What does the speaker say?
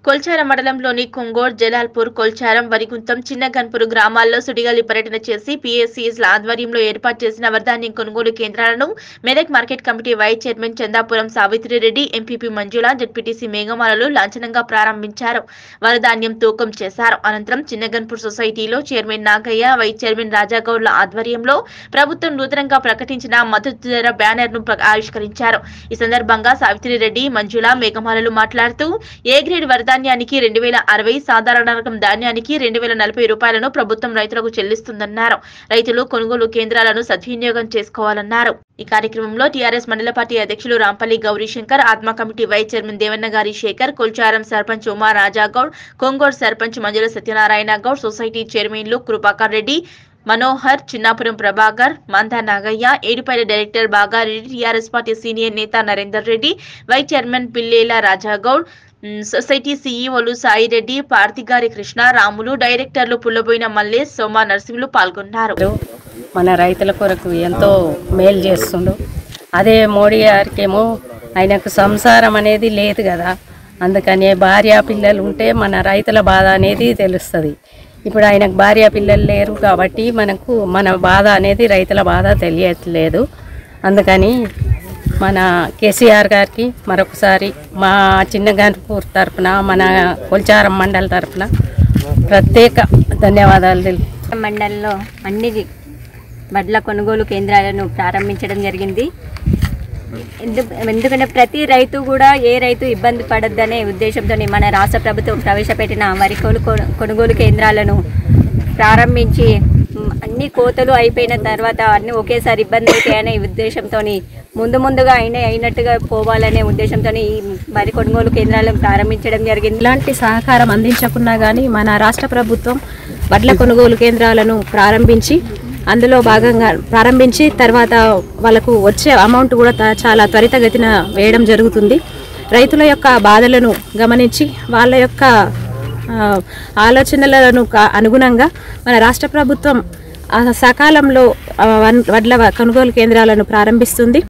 కొల్చారం మండలంలోని కొంగోడ్ జలాల్పూర్ కొల్చారం వరిగుంతం చిన్నగన్పూర్ గ్రామాల్లో సుడిగాలి పర్యటన చేసి పీఎస్సీఎస్ల ఆధ్వర్యంలో ఏర్పాటు చేసిన వరధాన్యం కొనుగోలు కేంద్రాలను Medak market committee vice chairman Chandapuram Savitri Reddy MPP Manjula ZPTC మేఘమాలలు లాంఛనంగా ప్రారంభించారు వరధాన్యం తూకం చేశారు అనంతరం చిన్నగన్పూర్ సొసైటీలో చైర్మన్ నాగయ్య వైస్ చైర్మన్ రాజాగౌడ్ల ఆధ్వర్యంలో ప్రభుత్వం నూతనంగా ప్రకటించిన మద్దతు ధర బ్యానర్ ను ఆవిష్కరించారు ఈ సందర్భంగా సావిత్రిరెడ్డి మంజుల మేఘమాలలు మాట్లాడుతూ ఏ గ్రేడ్ వరధాన్యానికి రెండు వేల అరవై సాధారణ రకం ధాన్యానికి రెండు వేల నలభై రూపాయలను ప్రభుత్వం రైతులకు చెల్లిస్తుందన్నారు రైతులు కొనుగోలు కేంద్రాలను సద్వినియోగం చేసుకోవాలన్నారు ఈ కార్యక్రమంలో టీఆర్ఎస్ మండల పార్టీ అధ్యక్షులు రాంపల్లి గౌరీశంకర్ ఆత్మ కమిటీ వైస్ చైర్మన్ దేవన్న గారి శేఖర్ కొల్చారం సర్పంచ్ ఉమా రాజాగౌడ్ కొంగోడ్ సర్పంచ్ మంజుల సత్యనారాయణ గౌడ్ సొసైటీ చైర్మన్లు Krupakar Reddy Manohar Chinnapuram Prabhakar Manda Nagaiah Edupalli director Bagareddy TRS party senior నేత Narender Reddy vice chairman Pillela Rajagoud um, society సీఈఓలు సాయిరెడ్డి పార్థిగారి కృష్ణ రాములు డైరెక్టర్లు పుల్లబోయిన మల్లేష్ సోమా నరసింహులు పాల్గొన్నారు మన రైతుల కొరకు ఎంతో మేలు చేస్తుండు అదే మోడీ గారికేమో ఆయనకు సంసారం అనేది లేదు కదా అందుకని భార్య పిల్లలు ఉంటే మన రైతుల బాధ అనేది తెలుస్తుంది ఇప్పుడు ఆయనకు భార్య పిల్లలు లేరు కాబట్టి మనకు మన బాధ అనేది రైతుల బాధ తెలియట్లేదు అందుకని మన కేసీఆర్ గారికి మరొకసారి మా చిన్నగన్పూర్ తరపున మన కొల్చారం మండలి తరపున ప్రత్యేక ధన్యవాదాలు తెలుపు మండలంలో అన్ని వడ్ల కొనుగోలు కేంద్రాలను ప్రారంభించడం జరిగింది ఎందు- ఎందుకంటే ప్రతి రైతు కూడా ఏ రైతు ఇబ్బంది పడద్దనే ఉద్దేశంతో మన రాష్ట్ర ప్రభుత్వం ప్రవేశపెట్టిన వరి కొను కొనుగోలు కేంద్రాలను ప్రారంభించి మ్, అన్ని కోతలు అయిపోయిన తర్వాత అన్ని ఒకేసారి ఇబ్బంది అవుతాయనే ఉద్దేశంతో ముందు ముందుగా అయిన అయినట్టుగా పోవాలనే ఉద్దేశంతో ఈ వరి కొనుగోలు కేంద్రాలను ప్రారంభించడం జరిగింది ఇలాంటి సహకారం అందించకున్నా కానీ మన రాష్ట్ర ప్రభుత్వం వడ్ల కొనుగోలు కేంద్రాలను ప్రారంభించి అందులో భాగంగా ప్రారంభించి తర్వాత వాళ్ళకు వచ్చే అమౌంట్ కూడా త- చాలా త్వరితగతిన వేయడం జరుగుతుంది రైతుల యొక్క బాధలను గమనించి వాళ్ళ యొక్క ఆ, ఆలోచనలను క- అనుగుణంగా మన రాష్ట్ర ప్రభుత్వం ఆ సకాలంలో ఆ, వన్- వడ్ల కొనుగోలు కేంద్రాలను ప్రారంభిస్తుంది